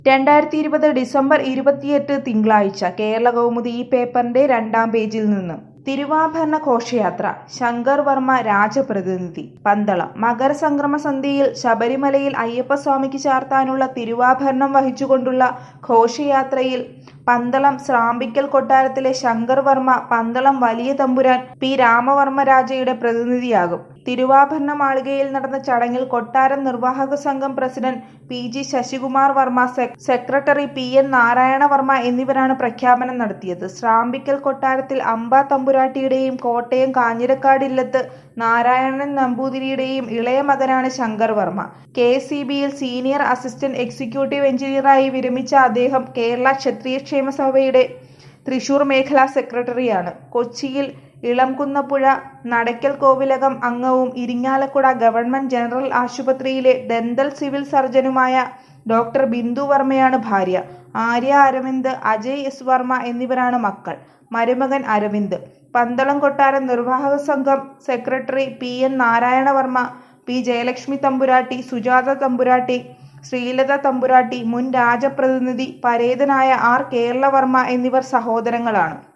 രണ്ടായിരത്തി ഇരുപത് ഡിസംബർ ഇരുപത്തിയെട്ട് തിങ്കളാഴ്ച കേരള കൗമുദി ഈ പേപ്പറിന്റെ രണ്ടാം പേജിൽ നിന്ന് തിരുവാഭരണ ഘോഷയാത്ര ശങ്കർ വർമ്മ രാജപ്രതിനിധി പന്തളം മകരസംക്രമ സന്ധ്യയിൽ ശബരിമലയിൽ അയ്യപ്പസ്വാമിക്ക് ചാർത്താനുള്ള തിരുവാഭരണം വഹിച്ചുകൊണ്ടുള്ള ഘോഷയാത്രയിൽ പന്തളം സ്രാമ്പിക്കൽ കൊട്ടാരത്തിലെ ശങ്കർ വർമ്മ പന്തളം വലിയ തമ്പുരാൻ പി രാമവർമ്മ രാജയുടെ പ്രതിനിധിയാകും തിരുവാഭരണ മാളികയിൽ നടന്ന ചടങ്ങിൽ കൊട്ടാരം നിർവാഹക സംഘം president P G Sasikumar Varma സെ- secretary P N Narayana Varma എന്നിവരാണ് പ്രഖ്യാപനം നടത്തിയത് സ്രാമ്പിക്കൽ കൊട്ടാരത്തിൽ അമ്പ തമ്പുരാട്ടിയുടെയും കോട്ടയം കാഞ്ഞിരക്കാട് ഇല്ലത്ത് നാരായണൻ നമ്പൂതിരിയുടെയും ഇളയ മകനാണ് ശങ്കർ വർമ്മ കെ സി ബിയിൽ സീനിയർ അസിസ്റ്റന്റ് എക്സിക്യൂട്ടീവ് എഞ്ചിനീയറായി വിരമിച്ച അദ്ദേഹം കേരള ക്ഷത്രിയ ക്ഷേമ സഭയുടെ തൃശൂർ മേഖലാ സെക്രട്ടറിയാണ് കൊച്ചിയിൽ ഇളംകുന്നപ്പുഴ നടക്കൽ കോവിലകം അംഗവും ഇരിങ്ങാലക്കുട ഗവൺമെന്റ് ജനറൽ ആശുപത്രിയിലെ ഡെന്തൽ സിവിൽ സർജനുമായ ഡോക്ടർ ബിന്ദു വർമ്മയാണ് ഭാര്യ ആര്യ അരവിന്ദ് അജയ് എസ് വർമ്മ എന്നിവരാണ് മക്കൾ മരുമകൻ അരവിന്ദ് പന്തളം കൊട്ടാരം നിർവാഹക സംഘം secretary P N Narayanavarma P Jayalakshmi Thampuratti Sujatha തമ്പുരാട്ടി ശ്രീലത തമ്പുരാട്ടി മുൻ രാജപ്രതിനിധി പരേതനായ ആർ കേരളവർമ്മ എന്നിവർ സഹോദരങ്ങളാണ്